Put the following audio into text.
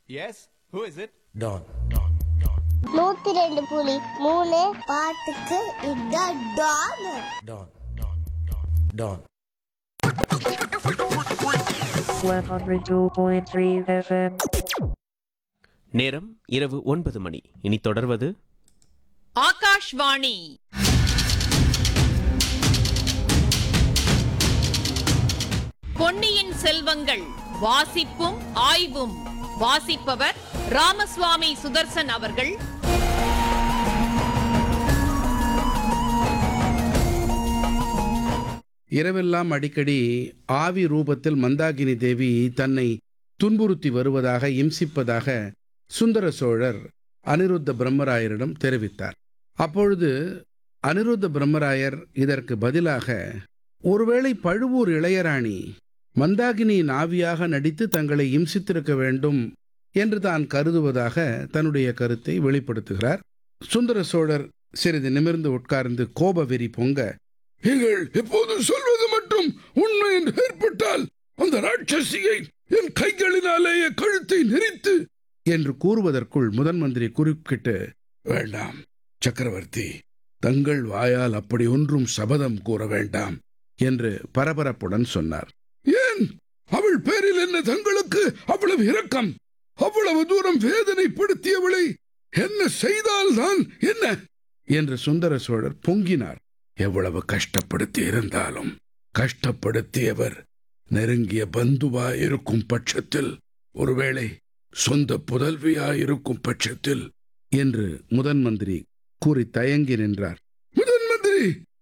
Yes? Who is it? Don. நூத்தி ரெண்டு புலி மூணு பாட்டுக்கு இதான் டான் Don. Don. 102.3 FM. நேரம் இரவு ஒன்பது மணி இனி தொடர்வது ஆகாஷ்வாணி பொன்னியின் செல்வங்கள் வாசிப்பும் ஆய்வும் வாசிப்பவர் ராமசுவாமி சுதர்சன் அவர்கள் இரவெல்லாம் அடிக்கடி ஆவி ரூபத்தில் மந்தாகினி தேவி தன்னை துன்புறுத்தி வருவதாக இம்சிப்பதாக சுந்தர சோழர் அனிருத்த பிரம்மராயரிடம் தெரிவித்தார் அப்பொழுது அனிருத்த பிரம்மராயர் இதற்கு பதிலாக ஒருவேளை பழுவூர் இளையராணி மந்தாகினியின் ஆவியாக நடித்து தங்களை இம்சித்திருக்க வேண்டும் என்று தான் கருதுவதாக தன்னுடைய கருத்தை வெளிப்படுத்துகிறார் சுந்தர சோழர் சிறிது நிமிர்ந்து உட்கார்ந்து கோப வெறி பொங்க நீங்கள் இப்போது சொல்வது மட்டும் உண்மை என்று ஏற்பட்டால் அந்த ராட்சசியை என் கைகளினாலேயே கழுத்தை நெரித்து என்று கூறுவதற்குள் முதன் மந்திரி குறுக்கிட்டு வேண்டாம் சக்கரவர்த்தி தங்கள் வாயால் அப்படி ஒன்றும் சபதம் கூற வேண்டாம் என்று பரபரப்புடன் சொன்னார் ஏன் அவள் பேரில் என்ன தங்களுக்கு அவ்வளவு இரக்கம் அவ்வளவு தூரம் வேதனைப்படுத்தியவளை என்ன செய்தால்தான் என்ன என்று சுந்தர சோழர் பொங்கினார் எவ்வளவு கஷ்டப்படுத்தி இருந்தாலும் கஷ்டப்படுத்தியவர் நெருங்கிய பந்துவாயிருக்கும் பட்சத்தில் ஒருவேளை சொந்த புதல்வியாயிருக்கும் பட்சத்தில் என்று முதன் மந்திரி கூறி தயங்கி நின்றார் முதன் மந்திரி